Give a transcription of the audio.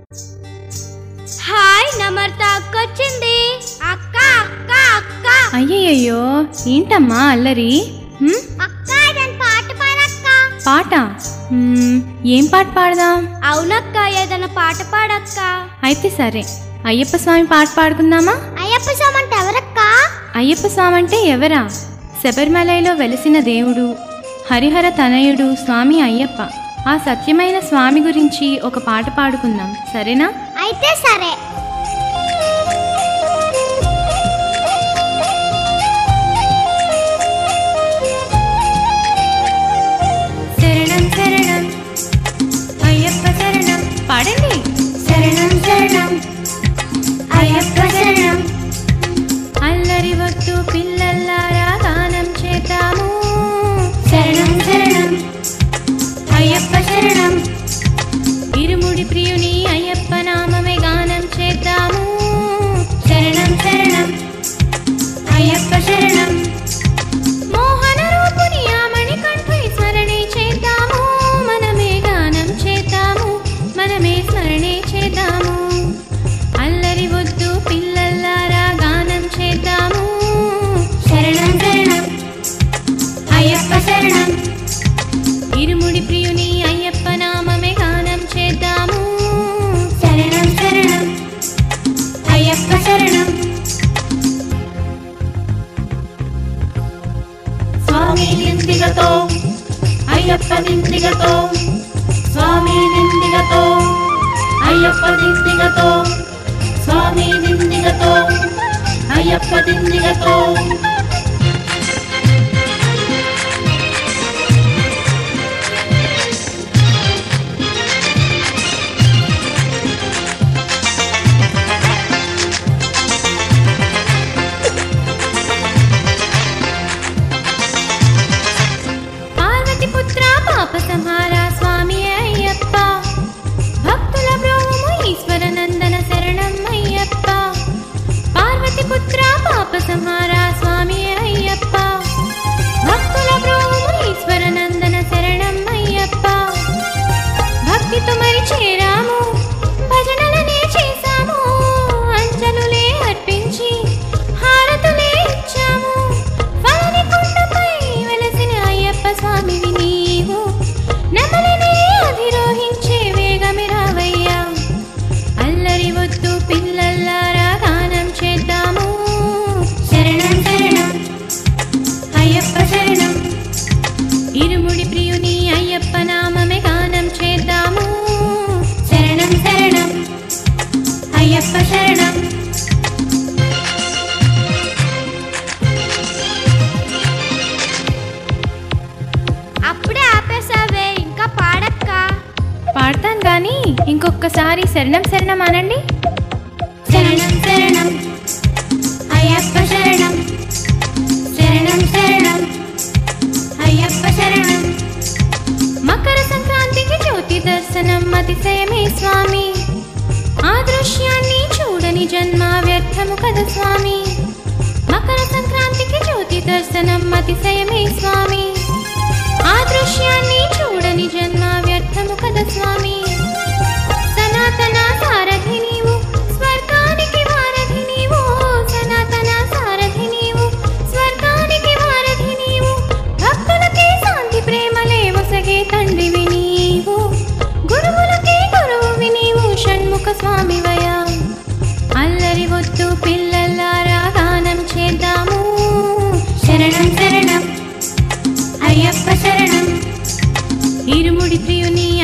Hi నమ్రత అక్క వచ్చింది అక్క అక్క అక్క అయ్యయ్యో ఏంటమ్మా అల్లరి హ్మ్? అక్క నేను పాట పాడక్క పాట మ్మ్, ఏం పాట పాడదాం అవునక్క ఏదైనా పాట పాడక్క అయితే సరే అయ్యప్ప స్వామి పాట పాడుకుందామా అయ్యప్ప సామంట ఎవరక్క అయ్యప్ప స్వామి అంటే ఎవరా శబరిమలలో వెలిసిన దేవుడు హరిహర తనయుడు స్వామి అయ్యప్ప ఆ సత్యమైన స్వామి గురించి ఒక పాట పాడుకుందాం సరేనా అయితే సరే శరణం శరణం అయ్యప్ప శరణం పాడండి శరణం శరణం అయ్యప్ప శరణం అల్లరి వద్దు పిల్లల్లారా గానం చేద్దాము శరణం శరణం అయ్యప్ప శరణం ఇరుముడి ప్రియుని అయ్యప్ప నామమే గానం చేద్దాము శరణం శరణం అయ్యప్ప శరణం మోహన రూపుని ఆమణి కంఠై స్మరణే చేద్దాము మనమే గానం చేద్దాము మనమే స్మరణే చేద్దాము అల్లరి వద్దు పిల్లల్లారా గానం చేద్దాము శరణం శరణం అయ్యప్ప శరణం ఇరుముడి ప్రియుని అయ్యప్ప నామమే గానం చేద్దాము శరణం శరణం అయ్యప్ప శరణం స్వామి నిందిగతో అయ్యప్ప నిందిగతో స్వామి నిందిగతో అయ్యప్ప నిందిగతో స్వామి నిందిగతో అయ్యప్ప నిందిగతో పార్వతి పుత్ర పాప సంహార స్వామి అయ్యప్ప భక్తుల బ్రోము ఈశ్వర నందన శరణం అయ్యప్ప పార్వతి పుత్ర పాప సంహార స్వామి అయ్యప్ప భక్తుల బ్రోము ఈశ్వర నందన శరణం అయ్యప్ప భక్తితో మరి చేరాము భజనలనే చేశాము అంజలులే అర్పించి హారతులే ఇచ్చాము ఫలని కొండపై వెలసిన అయ్యప్ప స్వామివి నీవు నెమలినే అధిరోహించే వేగమి రావయ్యా అల్లరి వద్దు పిల్లల్లారా గానం చేద్దాము శరణం శరణం అయ్యప్ప శరణం ఇరుముడి ప్రియుని అయ్యప్ప నామమే గానం చేద్దాము శరణం శరణం అయ్యప్ప శరణం అప్పుడే ఆపేసావే ఇంకా పాడక్క పాడతాను కానీ ఇంకొకసారి శరణం శరణం అనండి శరణం శరణం అయ్యప్ప శరణం శరణం శరణం అయ్యప్ప శరణం మకర సంక్రాంతికి జ్యోతి దర్శనం అతిశయమే స్వామి ఆ దృశ్యాన్ని చూడని జన్మ వ్యర్థము కదా స్వామి మకర సంక్రాంతికి జ్యోతి దర్శనం అతిశయమే స్వామి ఆ దృశ్యాన్ని చూడని జన్మ వ్యర్థము కదా స్వామి సనాతన సారథి నీవు స్వర్గానికి వారధి నీవు సనాతన సారథి నీవు స్వర్గానికి వారధి నీవు భక్తులకే శాంతి ప్రేమలే ఒసగే తండ్రివి నీవు గురువులకే గురువువి నీవు షణ్ముఖ స్వామివయా అల్లరి వద్దు పిల్లల్లారా గానం చేద్దాము శరణం శరణం అయ్యప్ప శరణం ఇరుముడి ప్రియుని